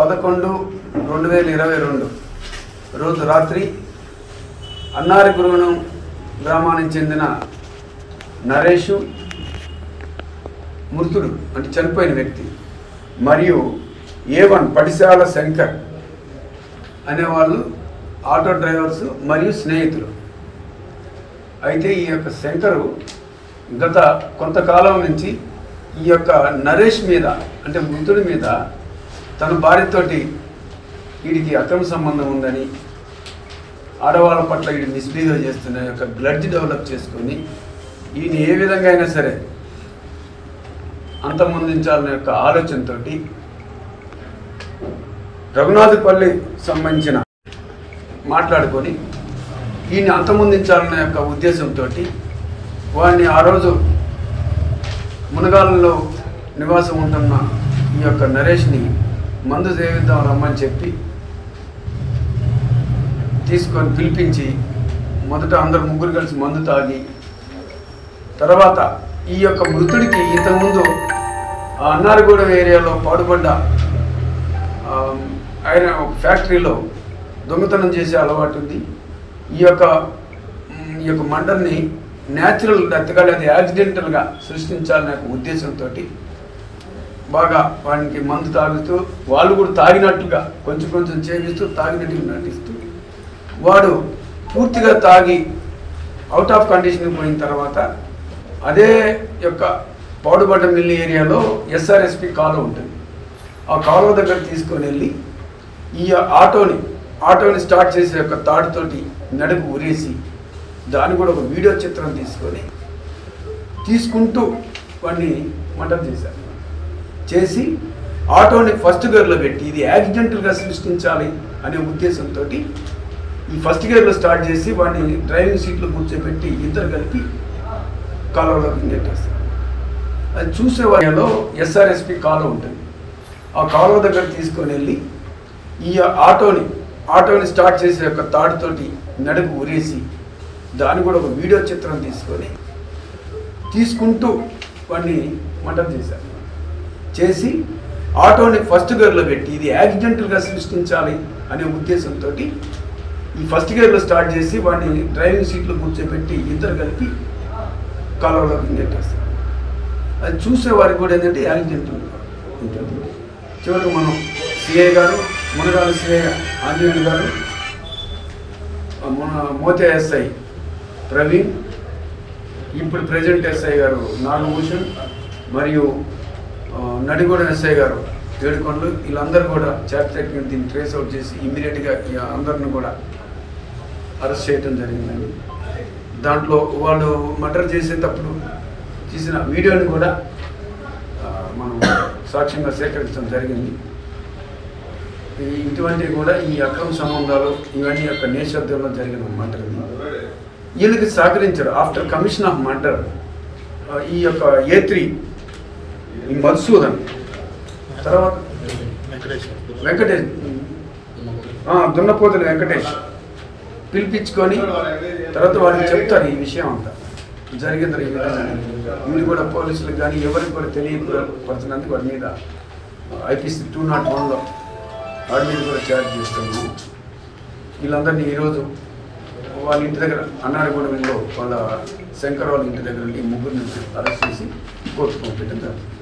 పదకొండు రెండు వేల ఇరవై రెండు రోజు రాత్రి అన్నారపురం గ్రామానికి చెందిన నరేషు మృతుడు అంటే చనిపోయిన వ్యక్తి మరియు ఏ వన్ పడిశాల శంకర్ అనేవాళ్ళు ఆటో డ్రైవర్స్ మరియు స్నేహితులు అయితే ఈ యొక్క శంకరు గత కొంతకాలం నుంచి ఈ యొక్క నరేష్ మీద అంటే మృతుడి మీద తన భార్యతోటి వీడికి అక్రమ సంబంధం ఉందని ఆడవాళ్ళ పట్ల వీడి మిస్బిహేవ్ చేస్తున్న యొక్క గ్లడ్జ్ డెవలప్ చేసుకొని ఈయన ఏ విధంగా అయినా సరే అంతమొందించాలనే యొక్క ఆలోచనతోటి రఘునాథపల్లి సంబంధించిన మాట్లాడుకొని ఈయన అంతమొందించాలనే యొక్క ఉద్దేశంతో వాడిని ఆ రోజు మునగాలలో నివాసం ఉంటున్న ఈ యొక్క నరేష్ని మందు సేవిద్దాం రమ్మని చెప్పి తీసుకొని పిలిపించి మొదట అందరు ముగ్గురు కలిసి మందు తాగి తర్వాత ఈ యొక్క మృతుడికి ఇంతకుముందు ఆ అన్నారగూడెం ఏరియాలో పాడుపడ్డ ఆ, ఆయన ఒక ఫ్యాక్టరీలో దొంగతనం చేసే అలవాటు ఉంది ఈ యొక్క మ్, ఈ యొక్క మంటల్ని న్యాచురల్ డెత్గా లేదా యాక్సిడెంటల్గా సృష్టించాలనే ఒక ఉద్దేశంతో బాగా వానికి మందు తాగుతూ వాళ్ళు కూడా తాగినట్టుగా కొంచెం కొంచెం చేయిస్తూ తాగినట్టుగా నటిస్తూ వాడు పూర్తిగా తాగి అవుట్ ఆఫ్ కండిషన్ పోయిన తర్వాత అదే యొక్క పౌడుబడ్డ మిల్లి ఏరియాలో ఎస్ఆర్ఎస్పి కాలువ ఉంటుంది ఆ కాలువ దగ్గర తీసుకొని వెళ్ళి ఈ ఆటోని ఆటోని స్టార్ట్ చేసే యొక్క తాడుతోటి నడుపు ఉరేసి దాన్ని కూడా ఒక వీడియో చిత్రం తీసుకొని తీసుకుంటూ వాడిని మర్డర్ చేశారు చేసి ఆటోని ఫస్ట్ గేర్లో పెట్టి ఇది యాక్సిడెంటల్గా సృష్టించాలి అనే ఉద్దేశంతో ఈ ఫస్ట్ గేర్లో స్టార్ట్ చేసి వాడిని డ్రైవింగ్ సీట్లో కూర్చోబెట్టి ఇద్దరు కలిపి కాలువలోకి నెట్టేస్తారు అది చూసే వారిలో ఎస్ఆర్ఎస్పి కాలువ ఉంటుంది ఆ కాలువ దగ్గర తీసుకొని వెళ్ళి ఈ ఆటోని ఆటోని స్టార్ట్ చేసే యొక్క తాడుతోటి నడుపు ఉరేసి దాన్ని కూడా ఒక వీడియో చిత్రం తీసుకొని తీసుకుంటూ వాడిని మర్డర్ చేశారు చేసి ఆటోని ఫస్ట్ గేర్లో పెట్టి ఇది యాక్సిడెంటల్గా సృష్టించాలి అనే ఉద్దేశంతో ఈ ఫస్ట్ గేర్లో స్టార్ట్ చేసి వాడిని డ్రైవింగ్ సీట్లో కూర్చోబెట్టి ఇద్దరు కలిపి కాలువలోకి నెట్టేస్తారు అది చూసే వారికి కూడా ఏంటంటే యాక్సిడెంట్ ఉంటుంది చివరికి మనం సిఐ గారు మునగాల సిఐ ఆంజనేయులు గారు ఆ మన మోతే ఎస్ఐ ప్రవీణ్ ఇప్పుడు ప్రెజెంట్ ఎస్ఐ గారు నాగభూషణ్ మరియు ఆ, నడిగూడ ఎస్ఐ గారు ఏడుకొండలు వీళ్ళందరూ కూడా చారిత్రకంగా దీన్ని ట్రేస్ అవుట్ చేసి ఇమ్మీడియట్గా అందరిని కూడా అరెస్ట్ చేయడం జరిగిందండి దాంట్లో వాళ్ళు మర్డర్ చేసేటప్పుడు తీసిన వీడియోని కూడా ఆ, మనం సాక్ష్యంగా సేకరించడం జరిగింది ఈ ఇటువంటివి కూడా ఈ అక్రమ సంబంధాలు ఇవన్నీ యొక్క నేపథ్యంలో జరిగిన మర్డర్ ఇది. వీళ్ళకి సహకరించారు ఆఫ్టర్ కమిషన్ ఆఫ్ మర్డర్ ఈ యొక్క ఏ త్రీ ఈ మధుసూదన్ తర్వాత వెంకటేష్ ఆ, దున్నపోతుల వెంకటేష్ పిలిపించుకొని తర్వాత వాళ్ళకి చెప్తారు ఈ విషయం అంతా జరిగింది ఈ విధంగా వీళ్ళు కూడా పోలీసులకు కానీ ఎవరికి కూడా తెలియపడుతున్నందుకు వాడి మీద ఐపీసీ టూ నాట్ వన్లో వాడి మీద కూడా ఛార్జ్ చేస్తున్నాము వీళ్ళందరినీ ఈరోజు వాళ్ళ ఇంటి దగ్గర అన్నారగూడెంలో వాళ్ళ శంకర్ వాళ్ళ ఇంటి దగ్గర నుండి ఈ ముగ్గురిని అరెస్ట్ చేసి కోర్టుకు పంపించడం జరిగింది